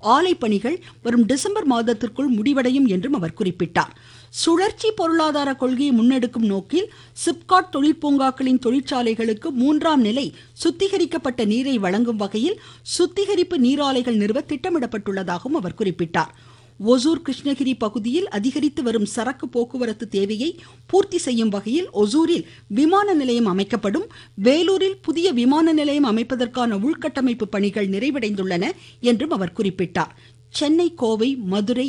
ஆலை பணிகள் வரும் டிசம்பர் மாதத்திற்குள் முடிவடையும் என்றும் அவர் குறிப்பிட்டார் சுழற்சி பொருளாதார கொள்கையை முன்னெடுக்கும் நோக்கில் சிப்காட் தொழிற்பூங்காக்களின் தொழிற்சாலைகளுக்கு மூன்றாம் நிலை சுத்திகரிக்கப்பட்ட நீரை வழங்கும் வகையில் சுத்திகரிப்பு நீராலைகள் நிறுவ திட்டமிடப்பட்டுள்ளதாகவும் அவர் குறிப்பிட்டார் ஒசூர் கிருஷ்ணகிரி பகுதியில் அதிகரித்து வரும் சரக்கு போக்குவரத்து தேவையை பூர்த்தி செய்யும் வகையில் ஒசூரில் விமான நிலையம் அமைக்கப்படும் வேலூரில் புதிய விமான நிலையம் அமைப்பதற்கான உள்கட்டமைப்பு பணிகள் நிறைவடைந்துள்ளன என்றும் அவர் குறிப்பிட்டார் சென்னை கோவை மதுரை